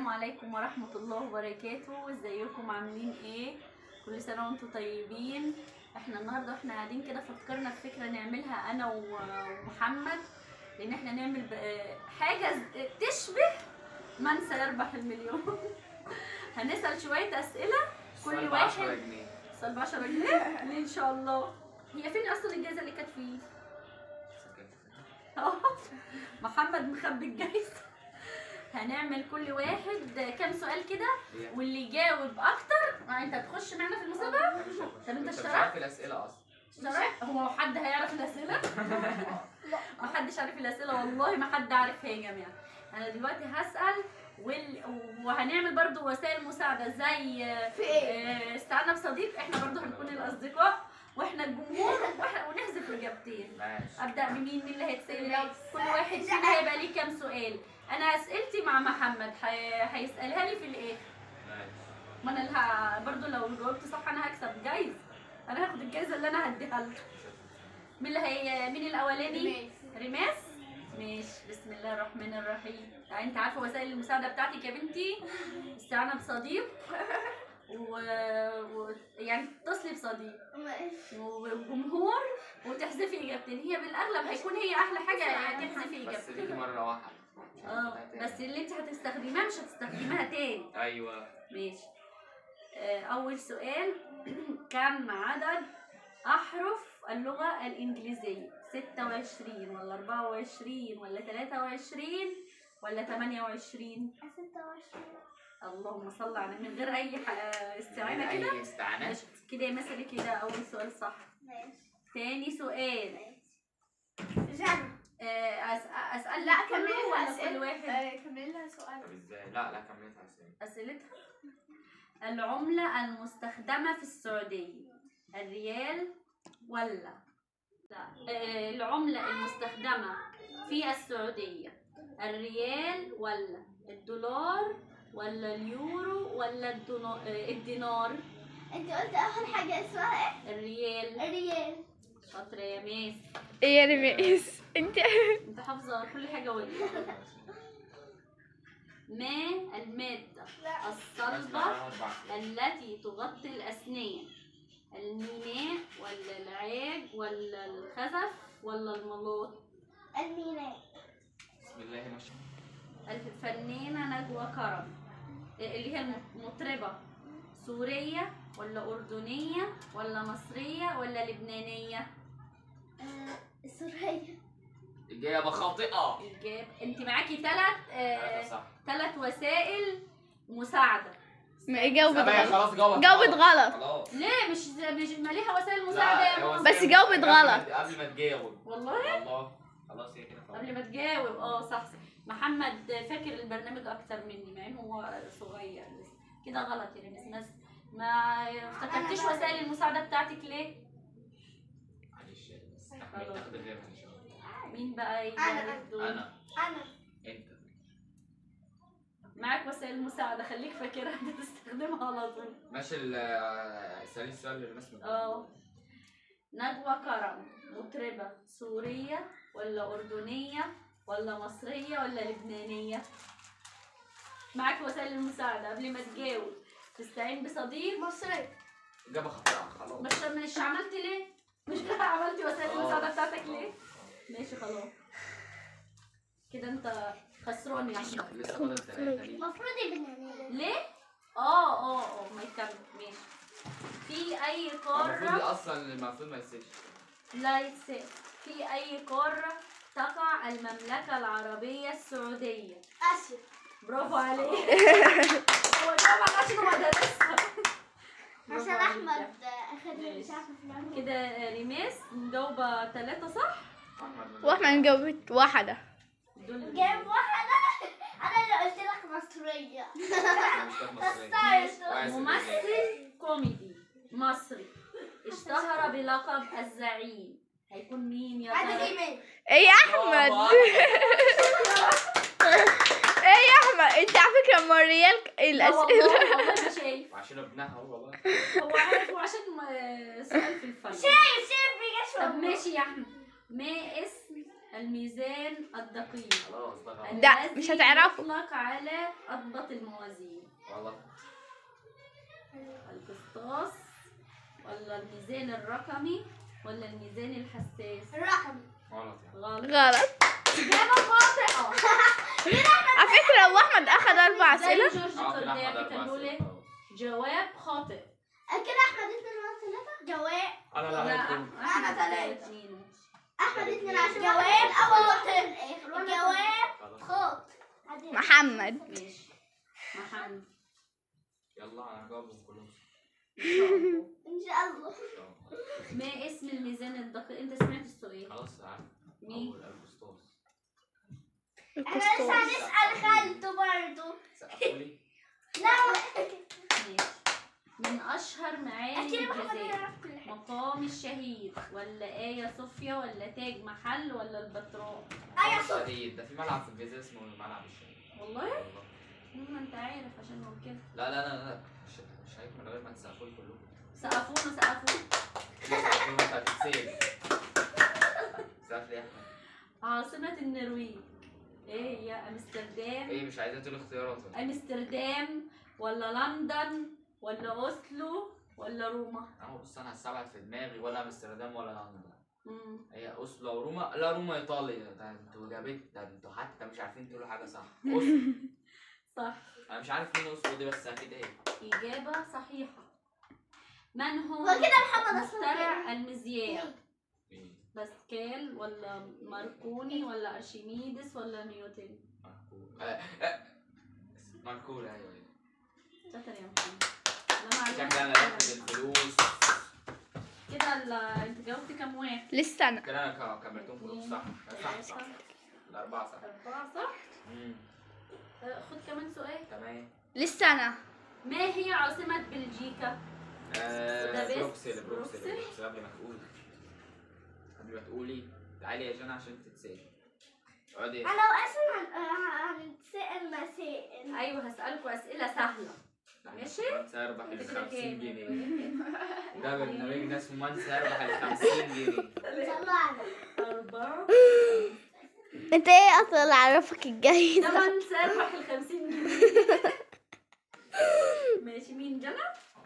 عليكم ورحمة الله وبركاته ازيكم عاملين ايه كل سنة وانتم طيبين احنا النهاردة احنا قاعدين كده فكرنا في فكرة نعملها انا و- ومحمد لان احنا نعمل ب- حاجة ز- تشبه من سيربح المليون هنسأل شوية اسئلة كل السؤال ب واحد 10 جنيه سؤال ب 10 جنيه ليه ان شاء الله هي فين اصلا الجائزة اللي كانت فيه أهو. محمد مخبي الجايزة هنعمل كل واحد كام سؤال كده واللي يجاوب اكتر آه، انت هتخش معانا في المسابقه طب انت مش اشتركت عارف الاسئله اصلا اشتركت هو حد هيعرف الاسئله ما حدش عارف الاسئله والله ما حد عارفها يا جماعه انا دلوقتي هسال وال... وهنعمل برضو وسائل مساعده زي في ايه؟ آه، استعنا بصديق احنا برضو هنكون الاصدقاء واحنا الجمهور واحنا ونحذف اجابتين ماشي ابدا بمين مين اللي هيتسال كل واحد فينا هيبقى ليه كام سؤال انا اسئلتي مع محمد هي- هيسالها لي في الايه ماشي ما انا اللي ه- برضو لو جاوبت صح انا هكسب جايزه انا هاخد الجايزه اللي انا هديها له مين اللي هي مين الاولاني ريماس ماشي بسم الله الرحمن الرحيم يعني انت عارفه وسائل المساعده بتاعتك يا بنتي استعانه بصديق و... و... يعني تتصلي بصديق وجمهور وتحذفي اجابتين هي بالاغلب هيكون هي احلى حاجه يعني تحذفي بس ليكي اجابتين مره واحده مش اه هتعملها تاني. بس اللي انت هتستخدميها مش هتستخدميها تاني ايوه ماشي آه، أول سؤال كم عدد أحرف اللغة الإنجليزية؟ 26 ولا 24 ولا 23 ولا 28 اللهم صل على من غير أي ح- استعانة كده اي استعانات ماشي كده يا مثلا كده أول سؤال صح تاني سؤال آه، أس- أسأل لا كله كملي ولا لها كل واحد؟ اسئله كملي لها سؤال طب ازاي لا لا كملتها اسئله أسئلتها العملة المستخدمة في السعودية الريال ولا لا آه، العملة المستخدمة في السعودية الريال ولا الدولار ولا اليورو ولا الدنا- آه، الدينار انت قلت اول حاجه اسمها الريال ايه؟ الريال شاطرة يا ميس ايه يا رميس انت انت حافظة كل حاجة ولا ما المادة لا الصلبة التي تغطي الأسنان الميناء ولا العاج ولا الخزف ولا الملاط الميناء بسم الله ما شاء الفنانة نجوى كرم اللي هي المطربة سورية ولا أردنية ولا مصرية ولا لبنانية آه، سوريا اجابه خاطئه إجابة أنت معاكي ثلاث هذا صح ثلاث وسائل مساعدة ما إيه جاوبت لا، هي غلط خلاص جاوبت جاوبت غلط خلاص ليه مش مش ما ليها وسائل مساعدة يا لا، هو ماما بس زي- جاوبت قبل غلط. ما- قبل ما تجاوب والله والله خلاص هي كده خلاص قبل ما تجاوب اه صح صح. محمد فاكر البرنامج اكتر مني مع انه هو صغير لسه كده غلط يا ريمس بس ما افتكرتيش أنا بقى- وسائل المساعده بتاعتك ليه معلش استحمل تاخد غيرها ان شاء الله مين بقى أنا. يجاوب دول؟ انا انا انت معاك وسائل مساعده خليك فاكرها انت تستخدمها على طول ماشي ال- آه، اسالي السؤال اللي الناس اه نجوى كرم مطربه سوريه ولا اردنيه ولا مصريه ولا لبنانيه معاك وسائل المساعده قبل ما تجاوب تستعين بصديق مصري اجابه خاطئه خلاص مش مش عملتي ليه؟ مش كده عملتي وسائل المساعدة بتاعتك ليه؟ ماشي خلاص كده انت خسران يا احمد لسه فاضل ثلاثة ليه؟ المفروض يبنى ليه؟ اه اه اه ما يكمل ماشي في اي المفروض قارة اصلا المفروض ما يسيبش لا يتساب في اي قارة تقع المملكة العربية السعودية اسيا برافو عليك هو جاوب عشان هو درسها برافو عشان عليك. احمد اخد مش عارفه في العمر كده ريماس مجاوبة ثلاثة صح؟ احمد واحمد جاوبت واحدة دول جايب واحدة انا اللي قلت لك مصرية مش كانت مصرية. خسرت. وآسف ممثل كوميدي مصري اشتهر بلقب الزعيم هيكون مين يا عادل ترى؟ امام ايه يا احمد برافو. ايه يا احمد انت على فكرة موريالك لا والله الاسئلة والله ما شايف وعشان ابنها هو والله هو عارف وعشان ما- سؤال في الفن شايف شايف بيجي طب ماشي يا احمد ما اسم الميزان الدقيق خلاص ده غلط ده الذي مش هتعرفه. يطلق على أضبط الموازين غلط القسطاس ولا الميزان الرقمي ولا الميزان الحساس الرقم غلط يعني غلط غلط إجابة خاطئة على فكرة لو أحمد أخد أربع زي أسئلة جورج اه كده احمد قرداحي اربع كان بيقول أسئلة إيه؟ خلاص. جواب خاطئ كده احمد اتنين ولا ثلاثة جواب انا لا لا هيكون أحمد تلاتة. اتنين. احمد اتنين عشان جواب اول واحد جواب خلاص خط محمد ماشي محمد يلا انا هجاوبهم كلهم إن شاء الله. ان شاء الله إن شاء الله. ما اسم الميزان الدقيق انت سمعت السؤال خلاص عارف مين اول القسطاس احنا لسه هنسأل خالته برضه سقفوا لي لا ماشي من اشهر معاني اكيد محمد الجزائر يعرف كل حاجة مقام الشهيد ولا آية صوفيا ولا تاج محل ولا البتراء ايوه صوت الشهيد ده في ملعب في الجزيرة اسمه ملعب الشهيد والله والله ما انت عارف عشان نقول كده لا لا لا لا مش مش هيك من غير ما تسقفوا لي كلكم سقفونا سقفونا تسقفوا لي انت هتتسال سقف لي يا احمد عاصمة النرويج ايه هي امستردام ايه مش عايزة تقول اختيارات ولا؟ امستردام ولا لندن ولا اوسلو ولا روما اهو بص انا هستبعد في دماغي ولا امستردام ولا لندن مم. هي اوسلو وروما لا روما ايطاليا ده انتوا جابت ده انتوا حتى مش عارفين تقولوا حاجه صح اوسلو صح انا مش عارف مين اوسلو دي بس اكيد هي إجابة صحيحة من هو هو كده محمد اصلا مخترع المذياع مين؟ باسكال ولا ماركوني ولا ارشميدس ولا نيوتن ماركول آه، آه. ماركول ايوه ايوه شاطر يا محمد لا معلومة. شكلي انا باخد الفلوس كده ال- انت جاوبت كام واحد؟ لسه أنا كده انا ك- كملتهم كلهم صح صح صح الاربعه صح أربعة صح؟ امم آه، خد كمان سؤال تمام لسه أنا ما هي عاصمة بلجيكا؟ آه، بودابست. بروكسل بروكسل بروكسل. بروكسل قبل ما تقولي قبل ما تقولي تعالي يا جنى عشان تتسالي اقعدي انا واصلا هنتسأل مسائل ايوه هسألكوا أسئلة سهلة ماشي؟ من سيربح ال انت كده 50 كام؟ جنيه ده برنامج اسمه من سيربح ال 50 جنيه طلعنا أربعة أنت إيه أصلا اللي عرفك الجايزة؟ ده من سيربح ال 50 جنيه ماشي مين جنى؟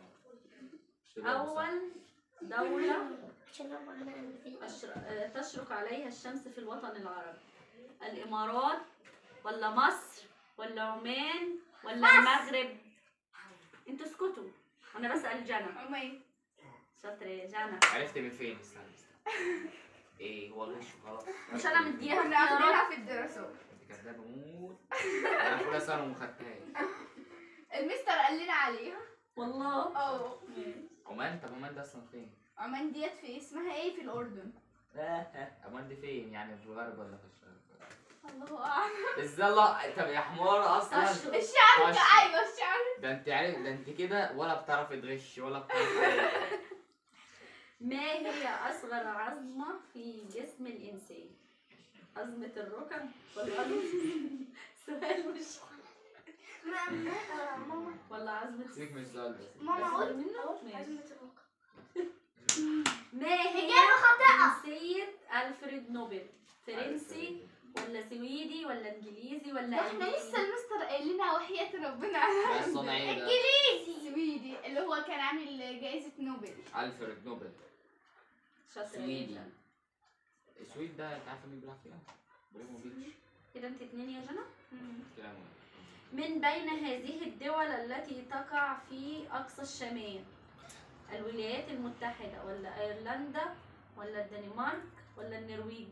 أول دولة أشر... آه، تشرق عليها الشمس في الوطن العربي الإمارات ولا مصر ولا عمان ولا المغرب انتوا اسكتوا أنا بسأل جنى شاطرة يا جنى عرفت من فين استنى استنى ايه هو غش وخلاص مش أنا مديها كنا اختيارات واخدينها في الدراسات انت كدابه موت انا في اولى ثانوي وما خدتهاش المستر قال لنا عليها والله اه عمان طب عمان ده اصلا فين؟ عمان ديت في اسمها ايه في الاردن عمان دي فين؟ يعني في الغرب ولا في الشرق؟ الله اعلم ازاي الله طب يا حمار اصلا تشرق. الشعر طش. ايوه الشعر ده انت عارف ده انت كده ولا بتعرفي تغش ولا بتعرفي حاجة. ما هي أصغر عظمة في جسم الإنسان؟ عظمة الركب ولا عظمة سؤال مش ماما ولا عظمة سيبك من السؤال ده ماما أصغر قول منه؟ ماشي. عزمة الركب. ما هي إجابة خاطئة. جنسية ألفريد نوبل؟ فرنسي ولا سويدي ولا إنجليزي ولا ده احنا ألماني؟ لسه المستر قايل لنا وحياة ربنا ده اصلا ايه ده؟ انجليزي سويدي اللي هو كان عامل جائزة نوبل الفريد نوبل شاطرة يا سويدي. جنى. السويد ده انت عارفه مين بيلعب فيها؟ بريموفيتش كده انت اتنين يا جنى كده مهم. من بين هذه الدول التي تقع في أقصى الشمال الولايات المتحدة ولا أيرلندا ولا الدنمارك ولا النرويج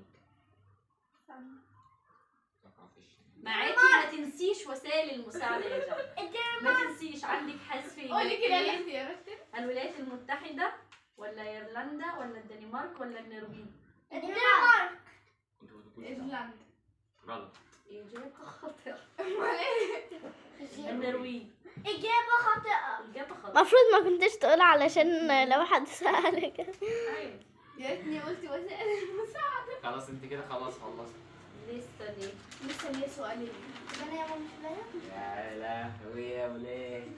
تقع في الشمال. معاكي ما تنسيش وسائل المساعدة يا جنى ما تنسيش عندك حذف قولي كده إيجابية. الاختيارات الولايات المتحدة ولا أيرلندا ولا الدنمارك ولا النرويج الدنمارك كنتوا بتقولوا ايرلندا غلط إجابة خاطئة امال ايه النرويج إجابة خاطئة إجابة خاطئة المفروض ما كنتش تقول علشان لو حد سألك أيوة يا ريتني قلت وسائل المساعدة خلاص انت كده خلاص خلصت لسه ليه لسه ليا سؤالين أنا يا ماما مش باين يا لهوي يا وليه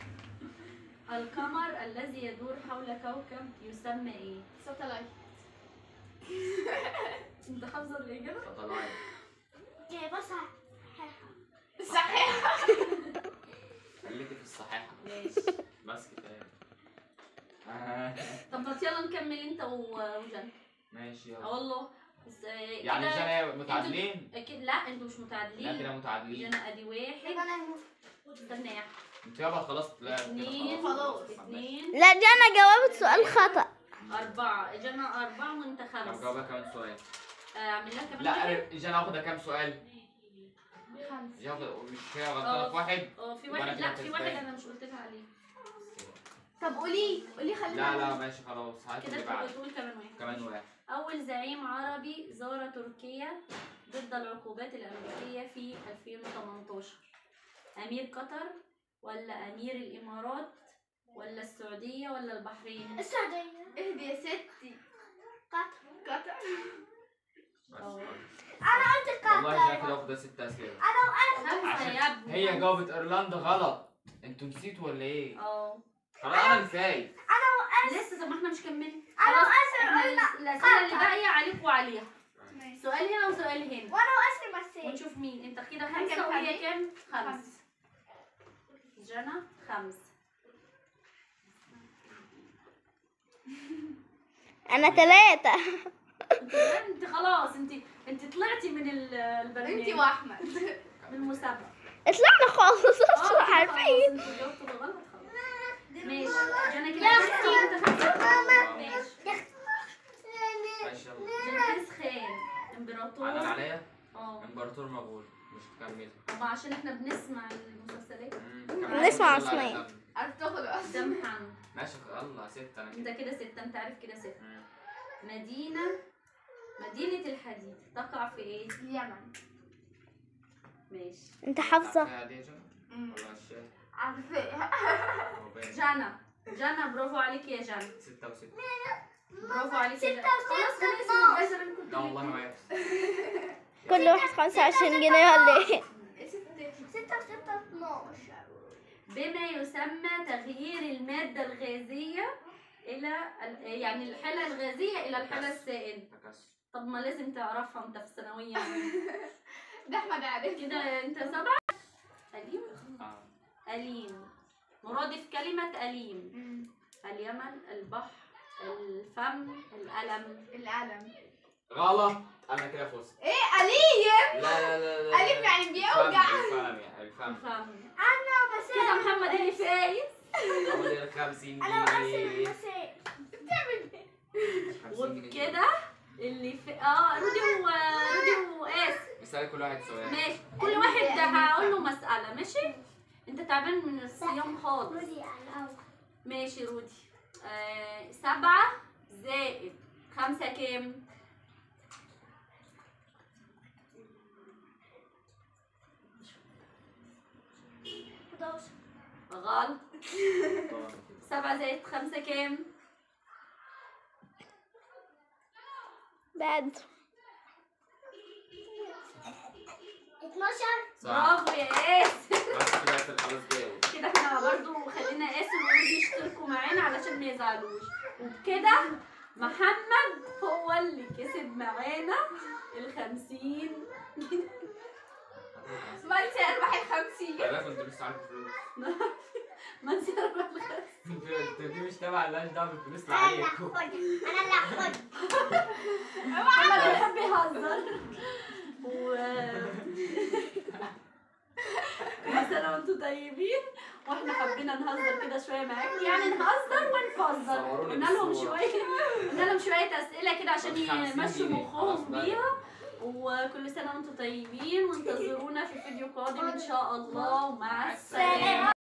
القمر الذي يدور حول كوكب يسمى إيه؟ ساتلايت انت حافظه الاجابه فطلعي جايبة صح صحيح خليكي في الصحيحة ماشي بس كفاية آه. طب ما يلا نكمل انت و- وجنى ماشي اه يلا والله بس آه، يعني كده- جانا متعادلين اكيد لا انتوا مش لا متعادلين كده متعادلين جنى ادي واحد استنى يا أحمد. انت يابا خلاص لا كده اثنين خلاص. اثنين لا جانا جاوبت سؤال خطأ أربعة جنى أربعة وأنت طب خمسة جاوبها كمان سؤال آه، أعمل لها كمان لا واحد؟ أنا- جانا واخدة كام سؤال؟ خمسة جاوبة مش هي غلطانة اه. في واحد؟ اه في وأنا واحد كده لا في واحد كسبان. أنا مش قلت لها عليه طب قولي قولي خلينا لا لا ماشي خلاص هات كده اللي تبقى بعد تقول كمان واحد كمان واحد أول زعيم عربي زار تركيا ضد العقوبات الأمريكية في 2018 أمير قطر ولا أمير الإمارات ولا السعودية ولا البحرين؟ السعودية اهدي يا ستي قطر قطر بس اه. أنا قلت قطر والله جانا كده واخدة ست أسئلة خمسة عشان يا ابني هي خمسة. جاوبت ايرلندا غلط انتوا نسيتوا ولا ايه؟ اه خلاص انا اللي فايز لسه طب ما احنا مش كملنا أنا خلاص وأسر احنا قلنا الأسئلة اللي قطر. باقية عليك وعليها ماشي. سؤال هنا وسؤال هنا وأنا وأسر مسيت ونشوف مين انت كده احنا خمسة كام وهي خمسة؟ كام؟ خمسة خمسة. جنى خمسة انا ثلاثة انت انت خلاص انت انت طلعتي من ال- البرنامج انتي واحمد من المسابقة طلعنا خالص اه اصلا كده عارفين خلاص، انتوا جاوبتوا غلط خلاص ماشي جنى كده خمسة وانت خمسة ماشي ماشي يلا جنكيز خان عدل امبراطور عليا اه امبراطور مغول مش تكمل طب عشان احنا بنسمع المسلسلات نسمع عثمان. ارطغرل ده محمد ماشي يلا ستة انا انت كده كده ستة انت عارف كده ستة مم. مدينة مدينة الحديد تقع في ايه؟ اليمن ماشي انت حافظة عارفاها دي يا جنى؟ أمم. ولا الشاي؟ عارفاها هو باين. جنى جنى برافو عليك يا جنى ستة وستة برافو عليك يا جنى ستة وستة خلاص خلاص اتناشر. الجايزة اللي كنت لا والله ما عارف كل واحد خمسة وعشرين جنيه ولا ايه ستة ستة وستة اتناشر بما يسمى تغيير المادة الغازية إلى ال- يعني الحالة الغازية إلى الحالة السائلة تكسر طب ما لازم تعرفها أنت في الثانوية ده احمد عارف كده أنت سبعة أليم اه أليم مرادف كلمة أليم أمم. اليمن البحر الفم الألم القلم غلط انا كده فزت ايه أليم لا لا لا لا أليم يعني بيوجع الفم يعني الفم الفم أنا بس كده محمد اللي فايز هو ده 50 أنا وأسر جنيه مسيت 50 جنيه. وبكده اللي في اه رودي و رودي وآسف اسألي كل واحد سؤال ماشي كل واحد هقول له مسألة ماشي انت تعبان من الصيام خالص رودي على الأول ماشي رودي آه سبعة زائد خمسة كام؟ حداشر غلط سبعة زائد خمسة كام؟ بعد اتناشر صح برافو يا آسف بس في الاخر خلاص جاوب كده احنا برضو خلينا آسف ورودي يشتركوا معانا علشان ما يزعلوش وبكده محمد هو اللي كسب معانا الخمسين ما انت اربح الخمسين انا كنت لسه عارف الفلوس ما انت عارفة الخمسين انت دي مش تبع مالهاش دعوه بالفلوس اللي أنا اللي عليكم هاخد أنا اللي هاخد محمد بيحب يهزر و كل سنة وانتم طيبين واحنا حبينا نهزر كده شوية معاكم يعني نهزر ونفزر صوروني قلنا لهم بالصورة. شوية قلنا لهم شوية أسئلة كده عشان خمسين يمشوا جنيه. خلاص مخهم بقى. بيها وكل سنة وانتم طيبين وانتظرونا في فيديو قادم إن شاء الله ومع السلامة